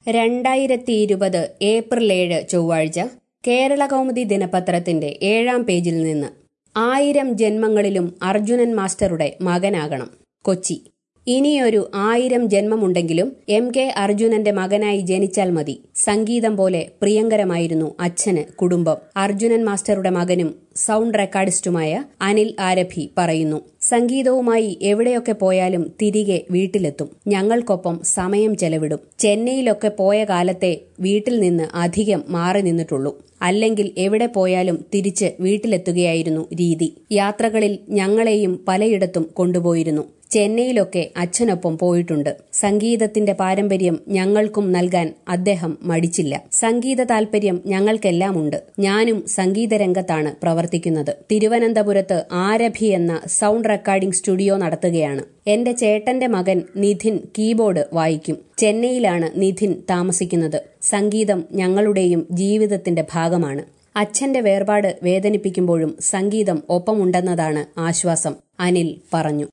രണ്ടായിരത്തി ഇരുപത് ഏപ്രിൽ ഏഴ് ചൊവ്വാഴ്ച കേരള കൗമുദി ദിനപത്രത്തിന്റെ ഏഴാം പേജിൽ നിന്ന് ആയിരം ജന്മങ്ങളിലും അർജുനൻ മാസ്റ്ററുടെ മകനാകണം കൊച്ചി ഇനിയൊരു ആയിരം ജന്മമുണ്ടെങ്കിലും എം കെ അർജുനന്റെ മകനായി ജനിച്ചാൽ മതി സംഗീതം പോലെ പ്രിയങ്കരമായിരുന്നു അച്ഛന് കുടുംബം അർജുനൻ മാസ്റ്ററുടെ മകനും സൗണ്ട് റെക്കോർഡിസ്റ്റുമായ അനിൽ ആരഭി പറയുന്നു സംഗീതവുമായി എവിടെയൊക്കെ പോയാലും തിരികെ വീട്ടിലെത്തും ഞങ്ങൾക്കൊപ്പം സമയം ചെലവിടും ചെന്നൈയിലൊക്കെ പോയ കാലത്തെ വീട്ടിൽ നിന്ന് അധികം മാറി നിന്നിട്ടുള്ളൂ അല്ലെങ്കിൽ എവിടെ പോയാലും തിരിച്ച് വീട്ടിലെത്തുകയായിരുന്നു രീതി യാത്രകളിൽ ഞങ്ങളെയും പലയിടത്തും കൊണ്ടുപോയിരുന്നു ചെന്നൈയിലൊക്കെ അച്ഛനൊപ്പം പോയിട്ടുണ്ട് സംഗീതത്തിന്റെ പാരമ്പര്യം ഞങ്ങൾക്കും നൽകാൻ അദ്ദേഹം മടിച്ചില്ല സംഗീത താൽപര്യം ഞങ്ങൾക്കെല്ലാമുണ്ട് ഞാനും സംഗീത രംഗത്താണ് പ്രവർത്തിക്കുന്നത് തിരുവനന്തപുരത്ത് ആരഭി എന്ന സൗണ്ട് റെക്കോർഡിംഗ് സ്റ്റുഡിയോ നടത്തുകയാണ് എന്റെ ചേട്ടന്റെ മകൻ നിധിൻ കീബോർഡ് വായിക്കും ചെന്നൈയിലാണ് നിധിൻ താമസിക്കുന്നത് സംഗീതം ഞങ്ങളുടെയും ജീവിതത്തിന്റെ ഭാഗമാണ് അച്ഛന്റെ വേർപാട് വേദനിപ്പിക്കുമ്പോഴും സംഗീതം ഒപ്പമുണ്ടെന്നതാണ് ആശ്വാസം അനിൽ പറഞ്ഞു